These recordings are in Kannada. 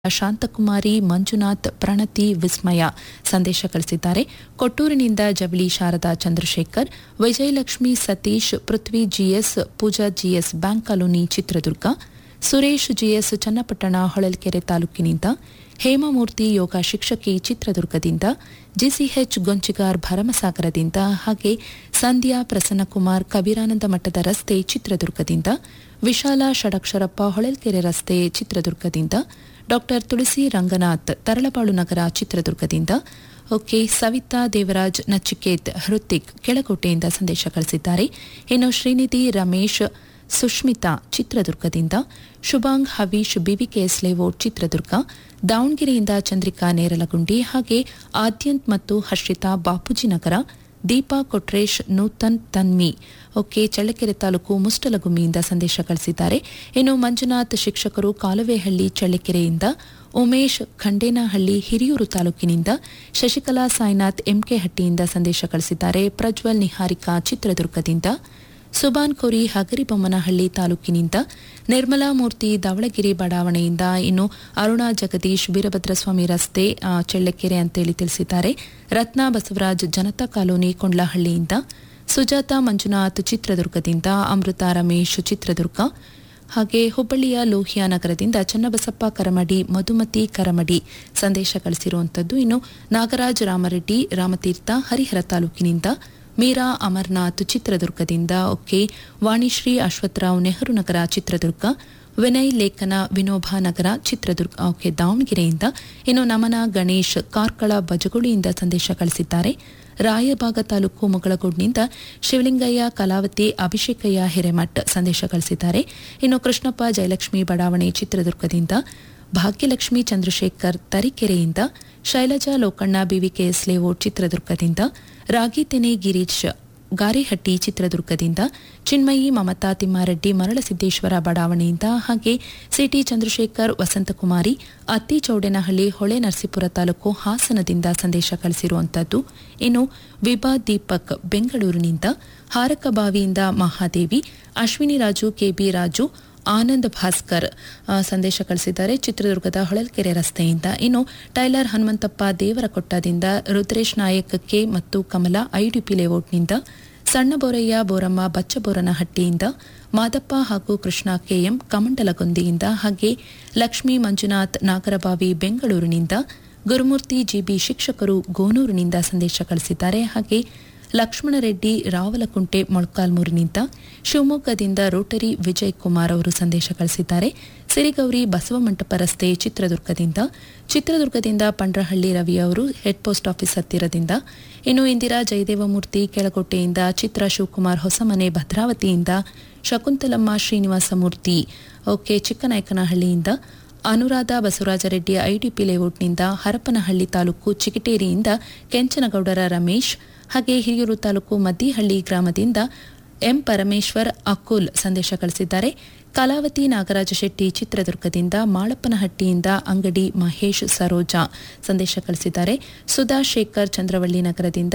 ಶಾಂತಕುಮಾರಿ ಮಂಜುನಾಥ್ ಪ್ರಣತಿ ವಿಸ್ಮಯ ಸಂದೇಶ ಕಳಿಸಿದ್ದಾರೆ ಕೊಟ್ಟೂರಿನಿಂದ Javali Sharada Chandrashekar Vijayalakshmi Satish Prithvi GS Pooja GS bank colony Chitradurga Suresh GS Channapatna Holalkere ತಾಲೂಕಿನಿಂದ ಹೇಮಮೂರ್ತಿ ಯೋಗ ಶಿಕ್ಷಕಿ ಚಿತ್ರದುರ್ಗದಿಂದ ಜಿಸಿಎಚ್ ಗೊಂಚಿಗಾರ್ ಭರಮಸಾಗರದಿಂದ ಹಾಗೆ ಸಂಧ್ಯಾ ಪ್ರಸನ್ನಕುಮಾರ್ ಕಬೀರಾನಂದ ಮಠದ ರಸ್ತೆ ಚಿತ್ರದುರ್ಗದಿಂದ ವಿಶಾಲ ಷಡಕ್ಷರಪ್ಪ ಹೊಳಲ್ಕೆರೆ ರಸ್ತೆ ಚಿತ್ರದುರ್ಗದಿಂದ ಡಾಕ್ಟರ್ ತುಳಸಿ ರಂಗನಾಥ್ ತರಳಬಾಳು ನಗರ ಚಿತ್ರದುರ್ಗದಿಂದ ಓಕೆ ಸವಿತಾ ದೇವರಾಜ್ ನಚಿಕೇತ್ ಹೃತಿಕ್ ಕೆಳಕೋಟೆಯಿಂದ ಸಂದೇಶ ಕಳಿಸಿದ್ದಾರೆ ಇನ್ನು ಶ್ರೀನಿಧಿ ರಮೇಶ್ ಸುಷ್ಮಿತಾ ಚಿತ್ರದುರ್ಗದಿಂದ ಶುಭಾಂಗ್ ಹವೀಶ್ ಬಿವಿಕೆಎಸ್ ಲೇಔಟ್ ಚಿತ್ರದುರ್ಗ ದಾವಣಗೆರೆಯಿಂದ ಚಂದ್ರಿಕಾ ನೇರಲಗುಂಡಿ ಹಾಗೆ ಆದ್ಯಂತ್ ಮತ್ತು ಹರ್ಷಿತಾ ಬಾಪೂಜಿನಗರ ದೀಪಾ ಕೊಟ್ರೇಶ್ ನೂತನ್ ತನ್ಮಿ ಓಕೆ ಚಳ್ಳಕೆರೆ ತಾಲೂಕು ಮುಷ್ಟಲಗುಮ್ಮಿಯಿಂದ ಸಂದೇಶ ಕಳಿಸಿದ್ದಾರೆ ಇನ್ನು ಮಂಜುನಾಥ್ ಶಿಕ್ಷಕರು ಕಾಲುವೆಹಳ್ಳಿ ಚಳ್ಳಕೆರೆಯಿಂದ ಉಮೇಶ್ ಖಂಡೇನಹಳ್ಳಿ ಹಿರಿಯೂರು ತಾಲೂಕಿನಿಂದ ಶಶಿಕಲಾ ಸಾಯಿನಾಥ್ ಎಂಕೆಹಟ್ಟಿಯಿಂದ ಸಂದೇಶ ಕಳಿಸಿದ್ದಾರೆ ಪ್ರಜ್ವಲ್ ನಿಹಾರಿಕಾ ಚಿತ್ರದುರ್ಗದಿಂದ ಸುಬಾನ್ ಕೋರಿ ಹಗರಿಬೊಮ್ಮನಹಳ್ಳಿ ತಾಲೂಕಿನಿಂದ ನಿರ್ಮಲಾ ಮೂರ್ತಿ ದಾವಣಗೆರೆ ಬಡಾವಣೆಯಿಂದ ಇನ್ನು ಅರುಣಾ ಜಗದೀಶ್ ವೀರಭದ್ರಸ್ವಾಮಿ ರಸ್ತೆ ಆ, ಚಳ್ಳಕೆರೆ ಅಂತೇಳಿ ತಿಳಿಸಿದ್ದಾರೆ ರತ್ನ ಬಸವರಾಜ್ ಜನತಾ ಕಾಲೋನಿ ಕೊಂಡ್ಲಹಳ್ಳಿಯಿಂದ ಸುಜಾತ ಮಂಜುನಾಥ್ ಚಿತ್ರದುರ್ಗದಿಂದ ಅಮೃತ ರಮೇಶ್ ಚಿತ್ರದುರ್ಗ ಹಾಗೆ ಹುಬ್ಬಳ್ಳಿಯ ಲೋಹಿಯಾ ನಗರದಿಂದ ಚನ್ನಬಸಪ್ಪ ಕರಮಡಿ ಮಧುಮತಿ ಕರಮಡಿ ಸಂದೇಶ ಕಳಿಸಿರುವಂಥದ್ದು ಇನ್ನು ನಾಗರಾಜ್ ರಾಮರೆಡ್ಡಿ ರಾಮತೀರ್ಥ ಹರಿಹರ ತಾಲೂಕಿನಿಂದ ಮೀರಾ ಅಮರ್ನಾಥ್ ಚಿತ್ರದುರ್ಗದಿಂದ ಓಕೆ ವಾಣಿಶ್ರೀ ಅಶ್ವತ್ಥರಾವ್ ನೆಹರು ನಗರ ಚಿತ್ರದುರ್ಗ ವಿನಯ್ ಲೇಖನ ವಿನೋಬಾ ನಗರ ಚಿತ್ರದುರ್ಗ ಓಕೆ ದಾವಣಗೆರೆಯಿಂದ ಇನ್ನು ನಮನ ಗಣೇಶ್ ಕಾರ್ಕಳ ಬಜಗುಳಿಯಿಂದ ಸಂದೇಶ ಕಳಿಸಿದ್ದಾರೆ ರಾಯಬಾಗ ತಾಲೂಕು ಮುಗಳಗೋಡ್ನಿಂದ ಶಿವಲಿಂಗಯ್ಯ ಕಲಾವತಿ ಅಭಿಷೇಕಯ್ಯ ಹಿರೇಮಠ್ ಸಂದೇಶ ಕಳಿಸಿದ್ದಾರೆ ಇನ್ನು ಕೃಷ್ಣಪ್ಪ ಜಯಲಕ್ಷ್ಮಿ ಬಡಾವಣೆ ಚಿತ್ರದುರ್ಗದಿಂದ ಭಾಗ್ಯಲಕ್ಷ್ಮಿ ಚಂದ್ರಶೇಖರ್ ತರೀಕೆರೆಯಿಂದ ಶೈಲಜಾ ಲೋಕಣ್ಣ ಬಿವಿಕೆಎಸ್ ಲೇಔಟ್ ಚಿತ್ರದುರ್ಗದಿಂದ ರಾಗಿತೆನೆ ಗಿರೀಶ್ ಗಾರೆಹಟ್ಟಿ ಚಿತ್ರದುರ್ಗದಿಂದ ಚಿನ್ಮಯಿ ಮಮತಾ ತಿಮ್ಮಾರೆಡ್ಡಿ ಮರಳಸಿದ್ದೇಶ್ವರ ಬಡಾವಣೆಯಿಂದ ಹಾಗೆ ಸಿಟಿ ಚಂದ್ರಶೇಖರ್ ವಸಂತಕುಮಾರಿ ಅತ್ತಿ ಚೌಡೇನಹಳ್ಳಿ ಹೊಳೆ ನರಸೀಪುರ ತಾಲೂಕು ಹಾಸನದಿಂದ ಸಂದೇಶ ಕಳಿಸಿರುವಂತದ್ದು ಇನ್ನು ವಿಭಾ ದೀಪಕ್ ಬೆಂಗಳೂರಿನಿಂದ ಹಾರಕಬಾವಿಯಿಂದ ಮಹಾದೇವಿ ಅಶ್ವಿನಿ ರಾಜು ಕೆಬಿ ರಾಜು ಆನಂದ್ ಭಾಸ್ಕರ್ ಆ, ಸಂದೇಶ ಕಳಿಸಿದ್ದಾರೆ ಚಿತ್ರದುರ್ಗದ ಹೊಳಲ್ಕೆರೆ ರಸ್ತೆಯಿಂದ ಇನ್ನು ಟೈಲರ್ ಹನುಮಂತಪ್ಪ ದೇವರಕೊಟ್ಟದಿಂದ ರುದ್ರೇಶ್ ನಾಯಕ್ ಕೆ ಮತ್ತು ಕಮಲಾ ಐಡಿಪಿ ಲೇಔಟ್ನಿಂದ ಸಣ್ಣ ಬೋರಯ್ಯ ಬೋರಮ್ಮ ಬಚ್ಚಬೋರನಹಟ್ಟಿಯಿಂದ ಮಾದಪ್ಪ ಹಾಗೂ ಕೃಷ್ಣ ಕೆಎಂ ಕಮಂಡಲಗೊಂದಿಯಿಂದ ಹಾಗೆ ಲಕ್ಷ್ಮೀ ಮಂಜುನಾಥ್ ನಾಗರಬಾವಿ ಬೆಂಗಳೂರಿನಿಂದ ಗುರುಮೂರ್ತಿ ಜಿಬಿ ಶಿಕ್ಷಕರು ಗೋನೂರಿನಿಂದ ಸಂದೇಶ ಕಳಿಸಿದ್ದಾರೆ ಹಾಗೆ ಲಕ್ಷ್ಮಣರೆಡ್ಡಿ ರಾವಲಕುಂಟೆ ಮೊಳಕಾಲ್ಮೂರಿನಿಂದ ಶಿವಮೊಗ್ಗದಿಂದ ರೋಟರಿ ವಿಜಯ್ ಕುಮಾರ್ ಅವರು ಸಂದೇಶ ಕಳಿಸಿದ್ದಾರೆ ಸಿರಿಗೌರಿ ಬಸವಮಂಟಪ ರಸ್ತೆ ಚಿತ್ರದುರ್ಗದಿಂದ ಚಿತ್ರದುರ್ಗದಿಂದ ಪಂಡ್ರಹಳ್ಳಿ ರವಿ ಅವರು ಹೆಡ್ ಪೋಸ್ಟ್ ಆಫೀಸ್ ಹತ್ತಿರದಿಂದ ಇನ್ನು ಇಂದಿರಾ ಜಯದೇವಮೂರ್ತಿ ಕೆಳಕೋಟೆಯಿಂದ ಚಿತ್ರ ಶಿವಕುಮಾರ್ ಹೊಸಮನೆ ಭದ್ರಾವತಿಯಿಂದ ಶಕುಂತಲಮ್ಮ ಶ್ರೀನಿವಾಸಮೂರ್ತಿ ಓಕೆ ಚಿಕ್ಕನಾಯಕನಹಳ್ಳಿಯಿಂದ ಅನುರಾಧ ಬಸವರಾಜರೆಡ್ಡಿ ಐಡಿಪಿ ಲೇಔಟ್ನಿಂದ ಹರಪನಹಳ್ಳಿ ತಾಲೂಕು ಚಿಕಿಟೇರಿಯಿಂದ ಕೆಂಚನಗೌಡರ ರಮೇಶ್ ಹಾಗೆ ಹಿರಿಯೂರು ತಾಲೂಕು ಮದ್ದಿಹಳ್ಳಿ ಗ್ರಾಮದಿಂದ ಎಂ ಪರಮೇಶ್ವರ್ ಅಕುಲ್ ಸಂದೇಶ ಕಳಿಸಿದ್ದಾರೆ ಕಲಾವತಿ ನಾಗರಾಜ ಶೆಟ್ಟಿ ಚಿತ್ರದುರ್ಗದಿಂದ ಮಾಳಪ್ಪನಹಟ್ಟಿಯಿಂದ ಅಂಗಡಿ ಮಹೇಶ್ ಸರೋಜಾ ಸಂದೇಶ ಕಳಿಸಿದ್ದಾರೆ ಸುಧಾ ಶೇಖರ್ ಚಂದ್ರವಳ್ಳಿ ನಗರದಿಂದ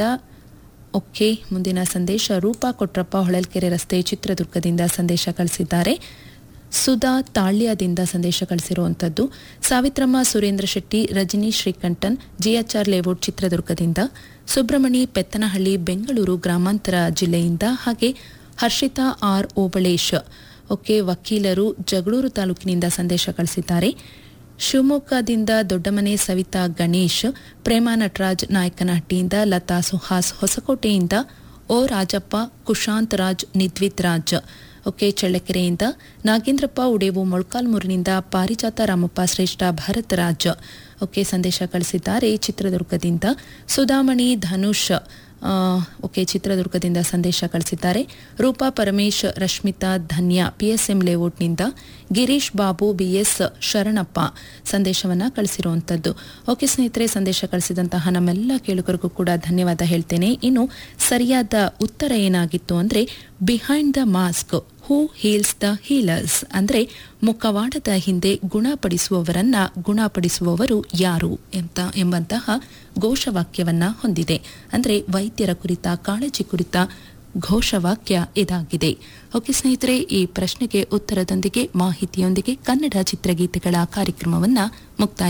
ಓಕೆ ಮುಂದಿನ ಸಂದೇಶ ರೂಪಾ ಕೊಟ್ರಪ್ಪ ಹೊಳಲ್ಕೆರೆ ರಸ್ತೆ ಚಿತ್ರದುರ್ಗದಿಂದ ಸಂದೇಶ ಕಳಿಸಿದ್ದಾರೆ ಸುಧಾ ತಾಳ್ಯದಿಂದ ಸಂದೇಶ ಕಳಿಸಿರುವಂಥದ್ದು ಸಾವಿತ್ರಮ್ಮ ಸುರೇಂದ್ರ ಶೆಟ್ಟಿ ರಜನಿ ಶ್ರೀಕಂಠನ್ ಜಿಎಚ್ಆರ್ ಲೇಔಟ್ ಚಿತ್ರದುರ್ಗದಿಂದ ಸುಬ್ರಮಣಿ ಪೆತ್ತನಹಳ್ಳಿ ಬೆಂಗಳೂರು ಗ್ರಾಮಾಂತರ ಜಿಲ್ಲೆಯಿಂದ ಹಾಗೆ ಹರ್ಷಿತಾ ಆರ್ ಓಬಳೇಶ್ ಓಕೆ ವಕೀಲರು ಜಗಳೂರು ತಾಲೂಕಿನಿಂದ ಸಂದೇಶ ಕಳಿಸಿದ್ದಾರೆ ಶಿವಮೊಗ್ಗದಿಂದ ದೊಡ್ಡಮನೆ ಸವಿತಾ ಗಣೇಶ್ ಪ್ರೇಮ ನಟರಾಜ್ ನಾಯಕನಹಟ್ಟಿಯಿಂದ ಲತಾ ಸುಹಾಸ್ ಹೊಸಕೋಟೆಯಿಂದ ಓ ರಾಜಪ್ಪ ಕುಶಾಂತ್ ರಾಜ್ ನಿದ್ವಿತ್ ರಾಜ್ ಓಕೆ ಚಳ್ಳಕೆರೆಯಿಂದ ನಾಗೇಂದ್ರಪ್ಪ ಉಡೇವು ಮೊಳಕಾಲ್ಮೂರಿನಿಂದ ಪಾರಿಜಾತ ರಾಮಪ್ಪ ಶ್ರೇಷ್ಠ ಭರತ್ ರಾಜ್ ಓಕೆ ಸಂದೇಶ ಕಳಿಸಿದ್ದಾರೆ ಚಿತ್ರದುರ್ಗದಿಂದ ಸುಧಾಮಣಿ ಧನುಷ್ ಆ, ಓಕೆ ಚಿತ್ರದುರ್ಗದಿಂದ ಸಂದೇಶ ಕಳಿಸಿದ್ದಾರೆ ರೂಪಾ ಪರಮೇಶ್ ರಶ್ಮಿತಾ ಧನ್ಯ ಪಿಎಸ್ಎಂ ಲೇಔಟ್ನಿಂದ ಗಿರೀಶ್ ಬಾಬು ಬಿಎಸ್ ಶರಣಪ್ಪ ಸಂದೇಶವನ್ನ ಕಳಿಸಿರುವಂತದ್ದು ಓಕೆ ಸ್ನೇಹಿತರೆ ಸಂದೇಶ ಕಳಿಸಿದಂತಹ ನಮ್ಮೆಲ್ಲ ಕೇಳುಗರಿಗೂ ಕೂಡ ಧನ್ಯವಾದ ಹೇಳ್ತೇನೆ ಇನ್ನು ಸರಿಯಾದ ಉತ್ತರ ಏನಾಗಿತ್ತು ಅಂದ್ರೆ behind the mask who heals the healers ಅಂದ್ರೆ ಮುಖವಾಡದ ಹಿಂದೆ ಗುಣಪಡಿಸುವವರನ್ನ ಗುಣಪಡಿಸುವವರು ಯಾರು ಎಂತ ಎಂಬಂತಹ ಘೋಷವಾಕ್ಯವನ್ನ ಹೊಂದಿದೆ ಅಂದ್ರೆ ವೈದ್ಯರ ಕುರಿತ ಕಾಳಜಿ ಕುರಿತ ಘೋಷವಾಕ್ಯ ಇದಾಗಿದೆ ಓಕೆ ಸ್ನೇಹಿತರೆ ಈ ಪ್ರಶ್ನೆಗೆ ಉತ್ತರದೊಂದಿಗೆ ಮಾಹಿತಿಯೊಂದಿಗೆ ಕನ್ನಡ ಚಿತ್ರಗೀತೆಗಳ ಕಾರ್ಯಕ್ರಮವನ್ನು ಮುಕ್ತಾಯ